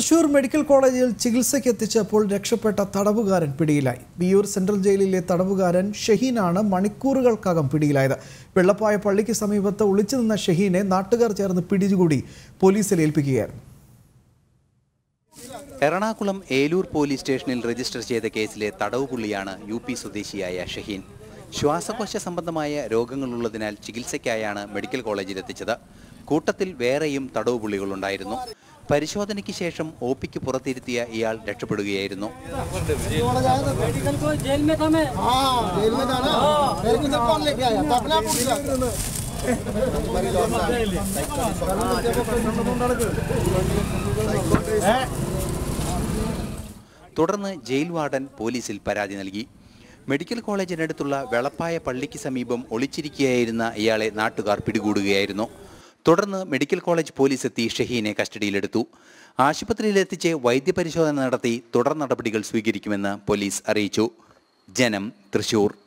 Thrissur medical കോളേജിൽ ചികിത്സയ്ക്ക് എത്തിച്ചപ്പോൾ രക്ഷപ്പെട്ട തടവുകാരൻ പിടിയിലായി വിയൂർ സെൻട്രൽ ജയിലിലെ തടവുകാരൻ ഷഹീനാണ് മണിക്കൂറുകൾക്കകം പിടിയിലായത് വെള്ളപ്പായ പള്ളിക്ക് സമീപത്ത് ഒളിച്ചു നിന്ന ഷഹീനെ നാട്ടുകാർ ചേർന്ന് പിടിച്ചുകൂടി പോലീസിൽ ഏൽപ്പിക്കുകയായിരുന്നു എറണാകുളം ഏലൂർ പോലീസ് സ്റ്റേഷനിൽ രജിസ്റ്റർ ചെയ്ത കേസിലെ തടവുപുള്ളിയാണ് യു പി സ്വദേശിയായ ഷഹീൻ ശ്വാസകോശ സംബന്ധമായ രോഗങ്ങളുള്ളതിനാൽ ചികിത്സയ്ക്കായാണ് മെഡിക്കൽ കോളേജിൽ എത്തിച്ചത് കൂട്ടത്തിൽ വേറെയും തടവുപുള്ളികളുണ്ടായിരുന്നു പരിശോധനയ്ക്ക് ശേഷം ഒ പിക്ക് പുറത്തിരുത്തിയ ഇയാൾ രക്ഷപ്പെടുകയായിരുന്നു मेडिकल को जेल में था मैं हाँ जेल में था ना मेरे को जब कौन लेके आया तो अपने आप उठ गया തുടർന്ന് ജയിൽ വാർഡൻ പോലീസിൽ പരാതി നൽകി മെഡിക്കൽ കോളേജിനടുത്തുള്ള വെളപ്പായ പള്ളിക്ക് സമീപം ഒളിച്ചിരിക്കുകയായിരുന്ന ഇയാളെ നാട്ടുകാർ പിടികൂടുകയായിരുന്നു തുടർന്ന് മെഡിക്കൽ കോളേജ് പോലീസ് എത്തി ഷഹീനെ കസ്റ്റഡിയിലെടുത്തു ആശുപത്രിയിലെത്തിച്ച് വൈദ്യപരിശോധന നടത്തി തുടർ നടപടികൾ സ്വീകരിക്കുമെന്ന് പോലീസ് അറിയിച്ചു ജനം തൃശൂർ